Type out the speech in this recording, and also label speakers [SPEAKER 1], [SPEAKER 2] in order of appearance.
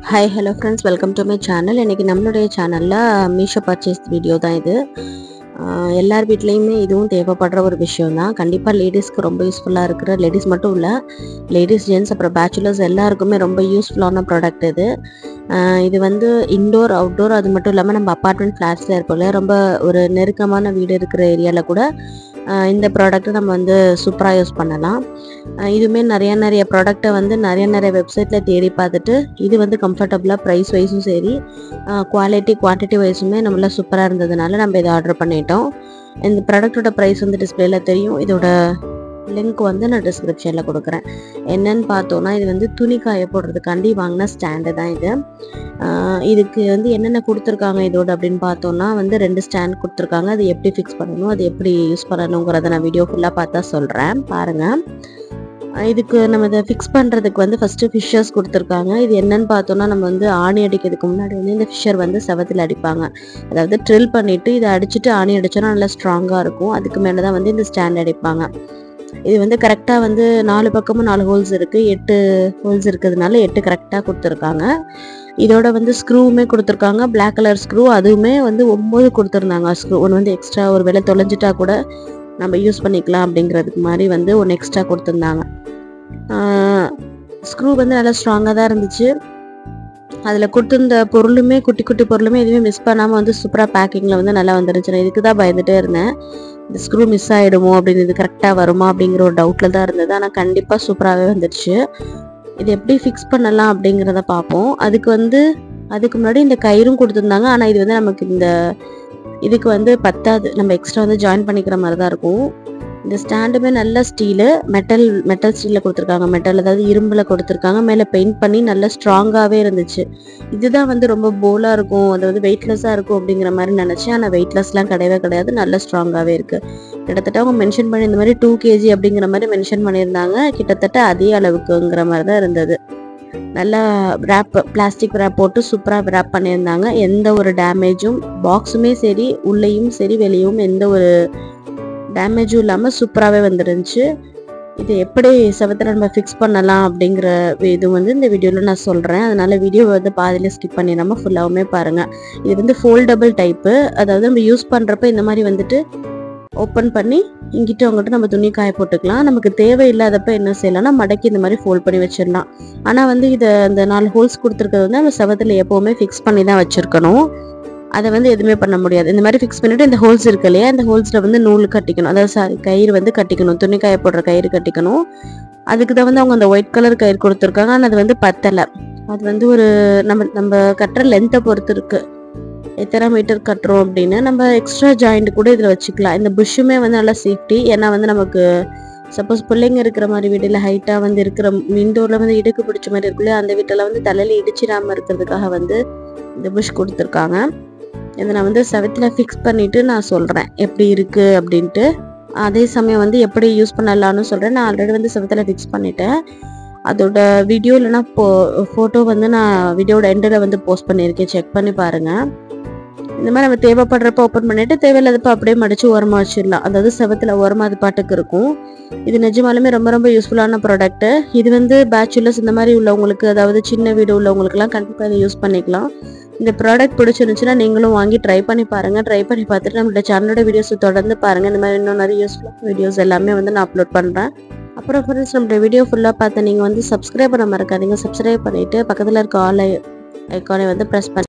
[SPEAKER 1] hi hello friends welcome to my channel இன்றைக்கி நம்மளுடைய சேனலில் மீஷோ பர்ச்சேஸ் வீடியோ தான் இது ஆஹ் எல்லார் வீட்லேயுமே இதுவும் தேவைப்படுற ஒரு விஷயம் தான் கண்டிப்பாக லேடிஸ்க்கு ரொம்ப யூஸ்ஃபுல்லாக இருக்கிற லேடிஸ் மட்டும் இல்லை லேடிஸ் ஜென்ட்ஸ் அப்புறம் பேச்சுலர்ஸ் எல்லாருக்குமே ரொம்ப யூஸ்ஃபுல்லான ப்ராடக்ட் இது ஆஹ் இது வந்து இன்டோர் அவுட்டோர் அது மட்டும் இல்லாமல் நம்ம அப்பார்ட்மெண்ட் ஃப்ளாட்ஸில் இருப்போம்ல ரொம்ப ஒரு நெருக்கமான வீடு இருக்கிற ஏரியாவில் கூட ஆஹ் இந்த ப்ராடக்ட்டை நம்ம வந்து சூப்பராக யூஸ் பண்ணலாம் ஆஹ் இதுவுமே நிறைய நிறைய ப்ராடக்ட்டை வந்து நிறைய நிறைய வெப்சைட்டில் தேடி பார்த்துட்டு இது வந்து கம்ஃபர்டபுளாக ப்ரைஸ் வைஸும் சரி குவாலிட்டி குவான்டிட்டி வைஸுமே நம்மள சூப்பராக இருந்ததுனால நம்ம இதை ஆர்டர் பண்ணிட்டோம் இந்த ப்ராடக்ட்டோட ப்ரைஸ் வந்து டிஸ்பிளேல தெரியும் இதோட லிங்க் வந்து நான் டிஸ்கிரிப்ஷனில் கொடுக்குறேன் என்னன்னு பார்த்தோன்னா இது வந்து துணி காய போடுறதுக்காண்டி வாங்கின ஸ்டாண்டு தான் இது ஆஹ் இதுக்கு வந்து என்னென்ன கொடுத்துருக்காங்க இதோட அப்படின்னு பார்த்தோன்னா வந்து ரெண்டு ஸ்டாண்ட் கொடுத்துருக்காங்க அது எப்படி ஃபிக்ஸ் பண்ணணும் அது எப்படி யூஸ் பண்ணணுங்கிறத நான் வீடியோ ஃபுல்லாக பார்த்தா சொல்கிறேன் பாருங்கள் இதுக்கு நம்ம இதை ஃபிக்ஸ் பண்ணுறதுக்கு வந்து ஃபஸ்ட்டு ஃபிஷர்ஸ் கொடுத்துருக்காங்க இது என்னன்னு பார்த்தோன்னா நம்ம வந்து ஆணி அடிக்கிறதுக்கு முன்னாடி வந்து இந்த ஃபிஷர் வந்து செவத்தில் அடிப்பாங்க அதாவது ட்ரில் பண்ணிவிட்டு இதை அடிச்சுட்டு ஆணி அடிச்சோன்னா நல்லா ஸ்ட்ராங்காக இருக்கும் அதுக்கு மேலே தான் வந்து இந்த ஸ்டாண்ட் அடிப்பாங்க இது வந்து கரெக்டாக வந்து நாலு பக்கமும் நாலு ஹோல்ஸ் இருக்குது எட்டு ஹோல்ஸ் இருக்கிறதுனால எட்டு கரெக்டாக கொடுத்துருக்காங்க இதோட வந்து ஸ்க்ரூவுமே கொடுத்துருக்காங்க Black கலர் ஸ்க்ரூ அதுவுமே வந்து ஒம்பது கொடுத்துருந்தாங்க ஸ்க்ரூ ஒன்று வந்து எக்ஸ்ட்ரா ஒரு வேளை தொலைஞ்சிட்டா கூட நம்ம யூஸ் பண்ணிக்கலாம் அப்படிங்கிறதுக்கு மாதிரி வந்து ஒன்று எக்ஸ்ட்ரா கொடுத்துருந்தாங்க ஸ்க்ரூ வந்து நல்லா ஸ்ட்ராங்காக தான் இருந்துச்சு அதில் கொடுத்துருந்த பொருளுமே குட்டி குட்டி பொருளுமே எதுவுமே மிஸ் பண்ணாமல் வந்து சூப்பராக பேக்கிங்கில் வந்து நல்லா வந்துருந்துச்சு நான் இதுக்கு தான் பயந்துட்டே இருந்தேன் இந்த ஸ்க்ரூ மிஸ் ஆகிடுமோ அப்படின்னு இது கரெக்டாக வருமா அப்படிங்கிற ஒரு டவுட்டில் தான் இருந்தது ஆனால் கண்டிப்பாக சூப்பராகவே வந்துடுச்சு இது எப்படி ஃபிக்ஸ் பண்ணலாம் அப்படிங்கிறத பார்ப்போம் அதுக்கு வந்து அதுக்கு முன்னாடி இந்த கயிறும் கொடுத்துருந்தாங்க ஆனால் இது வந்து நமக்கு இந்த இதுக்கு வந்து பத்தாது நம்ம எக்ஸ்ட்ரா வந்து ஜாயின் பண்ணிக்கிற மாதிரி தான் இருக்கும் இந்த ஸ்டாண்டுமே நல்ல ஸ்டீலு மெட்டல் மெட்டல் ஸ்டீலில் கொடுத்துருக்காங்க மெட்டல் அதாவது இரும்பில் கொடுத்துருக்காங்க மேலே பெயிண்ட் பண்ணி நல்லா ஸ்ட்ராங்காகவே இருந்துச்சு இதுதான் வந்து ரொம்ப போலாக இருக்கும் அது வந்து வெயிட்லெஸ்ஸாக இருக்கும் அப்படிங்கிற மாதிரி நினச்சேன் ஆனால் வெயிட்லெஸ்லாம் கிடையவே கிடையாது நல்ல ஸ்ட்ராங்காகவே இருக்குது கிட்டத்தட்ட அவங்க மென்ஷன் பண்ணி இந்த மாதிரி டூ கேஜி அப்படிங்கிற மாதிரி மென்ஷன் பண்ணியிருந்தாங்க கிட்டத்தட்ட அதே அளவுக்குங்கிற மாதிரி தான் இருந்தது நல்லா ரேப் பிளாஸ்டிக் ரேப் போட்டு சூப்பராக ரேப் பண்ணியிருந்தாங்க எந்த ஒரு டேமேஜும் பாக்ஸுமே சரி உள்ளேயும் சரி வெளியும் எந்த ஒரு டேமேஜும் இல்லாமல் சூப்பராகவே வந்துருந்துச்சு இது எப்படி செவத்தில் நம்ம ஃபிக்ஸ் பண்ணலாம் அப்படிங்கிற இது வந்து இந்த வீடியோவில் நான் சொல்கிறேன் அதனால வீடியோ வந்து பாதியில் ஸ்கிப் பண்ணிடாமல் ஃபுல்லாகவுமே பாருங்கள் இது வந்து ஃபோல்டபுள் டைப்பு அதாவது நம்ம யூஸ் பண்ணுறப்ப இந்த மாதிரி வந்துட்டு ஓப்பன் பண்ணி இங்கிட்ட அவங்ககிட்ட நம்ம துணி காய போட்டுக்கலாம் நமக்கு தேவையில்லாதப்ப என்ன செய்யலாம்னா மடக்கி இந்த மாதிரி ஃபோல்ட் பண்ணி வச்சிடலாம் ஆனால் வந்து இதை அந்த நாலு ஹோல்ஸ் கொடுத்துருக்கிறது வந்து நம்ம செவத்தில் எப்போவுமே ஃபிக்ஸ் பண்ணி தான் வச்சுருக்கணும் அதை வந்து எதுவுமே பண்ண முடியாது இந்த மாதிரி ஃபிக்ஸ் பண்ணிட்டு இந்த ஹோல்ஸ் இருக்கு இல்லையா இந்த ஹோல்ஸில் வந்து நூல் கட்டிக்கணும் அதாவது சாரி கயிறு வந்து கட்டிக்கணும் துணி காய போடுற கயிறு கட்டிக்கணும் அதுக்கு தான் வந்து அவங்க அந்த ஒயிட் கலர் கயிறு கொடுத்துருக்காங்க ஆனால் அது வந்து பத்தலை அது வந்து ஒரு நம்ம நம்ம கட்டுற லென்த்தை பொறுத்து இருக்கு எத்தனை மீட்டர் கட்டுறோம் அப்படின்னு நம்ம எக்ஸ்ட்ரா ஜாயிண்ட் கூட இதில் வச்சுக்கலாம் இந்த புஷ்ஷுமே வந்து நல்லா சேஃப்டி ஏன்னா வந்து நமக்கு சப்போஸ் பிள்ளைங்க இருக்கிற மாதிரி வீட்டில் ஹைட்டாக வந்து இருக்கிற இண்டோரில் வந்து இடுக்கு பிடிச்ச மாதிரி இருக்குல்ல அந்த வீட்டில் வந்து தலையில் இடிச்சிடாமல் இருக்கிறதுக்காக வந்து இந்த புஷ் கொடுத்துருக்காங்க இதை நான் வந்து செவத்தில் ஃபிக்ஸ் பண்ணிவிட்டு நான் சொல்கிறேன் எப்படி இருக்குது அப்படின்ட்டு அதே சமயம் வந்து எப்படி யூஸ் பண்ணலாம்னு சொல்கிறேன் நான் ஆல்ரெடி வந்து செவத்தில் ஃபிக்ஸ் பண்ணிட்டேன் அதோட வீடியோ இல்லைனா போ ஃபோட்டோ வந்து நான் வீடியோட எண்டில் வந்து போஸ்ட் பண்ணியிருக்கேன் செக் பண்ணி பாருங்கள் இந்த மாதிரி நம்ம தேவைப்படுறப்ப ஓப்பன் பண்ணிட்டு தேவையில்லாதப்ப அப்படியே மடிச்சு ஓரமாக வச்சிடலாம் அதாவது செவத்தில் ஓரமாக அது பாட்டுக்கு இருக்கும் இது நிஜமாலுமே ரொம்ப ரொம்ப யூஸ்ஃபுல்லான ப்ராடக்ட்டு இது வந்து பேச்சுலர்ஸ் இந்த மாதிரி உள்ளவங்களுக்கு அதாவது சின்ன வீடு உள்ளவங்களுக்குலாம் கண்டிப்பாக இதை யூஸ் பண்ணிக்கலாம் இந்த ப்ராடக்ட் பிடிச்சிருந்துச்சுன்னா நீங்களும் வாங்கி ட்ரை பண்ணி பாருங்கள் ட்ரை பண்ணி பார்த்துட்டு நம்மளோட சேனலோட வீடியோஸ் தொடர்ந்து பாருங்கள் இந்த மாதிரி இன்னும் நிறைய யூஸ்ஃபுல்லான வீடியோஸ் எல்லாமே வந்து நான் அப்லோட் பண்ணுறேன் அப்புறம் ஃப்ரெண்ட்ஸ் நம்மளோட வீடியோ ஃபுல்லாக பார்த்து நீங்கள் வந்து சப்ஸ்கிரைப் பண்ண மறக்காதீங்க சப்ஸ்கிரைப் பண்ணிவிட்டு பக்கத்தில் இருக்க ஆல் ஐக்கானை வந்து ப்ரெஸ் பண்ணி